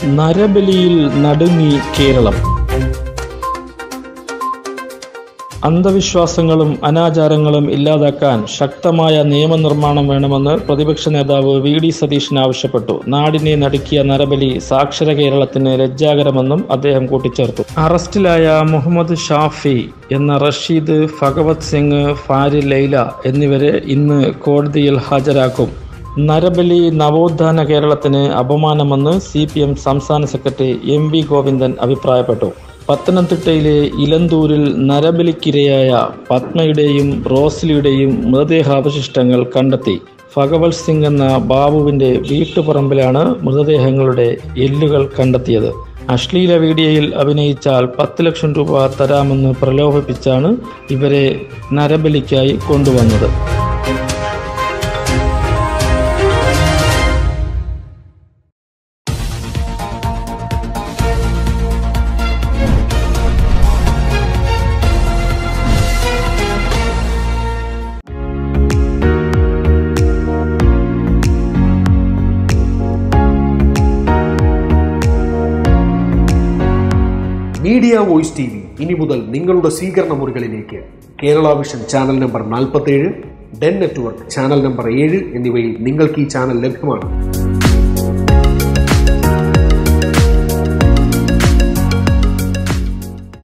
നരബലിയിൽ നടുങ്ങി കേരളം അന്ധവിശ്വാസങ്ങളും അനാചാരങ്ങളും ഇല്ലാതാക്കാൻ ശക്തമായ നിയമനിർമ്മാണം വേണമെന്ന് പ്രതിപക്ഷ നേതാവ് വി ഡി സതീശൻ ആവശ്യപ്പെട്ടു നാടിനെ നടുക്കിയ നരബലി സാക്ഷര കേരളത്തിന് ലജ്ജാകരമെന്നും അദ്ദേഹം കൂട്ടിച്ചേർത്തു അറസ്റ്റിലായ മുഹമ്മദ് ഷാഫി എന്ന റഷീദ് ഭഗവത് സിംഗ് ഫാരി ലൈല എന്നിവരെ ഇന്ന് കോടതിയിൽ ഹാജരാക്കും നരബലി നവോത്ഥാന കേരളത്തിന് അപമാനമെന്ന് സി പി എം സംസ്ഥാന സെക്രട്ടറി എം വി ഗോവിന്ദൻ അഭിപ്രായപ്പെട്ടു പത്തനംതിട്ടയിലെ ഇലന്തൂരിൽ നരബലിക്കിരയായ പത്മയുടെയും റോസ്ലിയുടെയും മൃതദേഹാവശിഷ്ടങ്ങൾ കണ്ടെത്തി ഭഗവത് സിംഗ് എന്ന ബാബുവിൻ്റെ വീട്ടുപറമ്പിലാണ് മൃതദേഹങ്ങളുടെ എല്ലുകൾ കണ്ടെത്തിയത് അശ്ലീല വീഡിയോയിൽ അഭിനയിച്ചാൽ പത്ത് ലക്ഷം രൂപ തരാമെന്ന് പ്രലോഭിപ്പിച്ചാണ് ഇവരെ നരബലിക്കായി കൊണ്ടുവന്നത് മീഡിയ വോയിസ് ടി വി ഇനി മുതൽ നിങ്ങളുടെ സ്വീകരണ മുറികളിലേക്ക് കേരള വിഷൻ ചാനൽ നമ്പർ നാൽപ്പത്തേഴ് ഡെൻ നെറ്റ്വർക്ക് ചാനൽ നമ്പർ ഏഴ് എന്നിവയിൽ നിങ്ങൾക്ക് ഈ ചാനൽ ലഭ്യമാണ്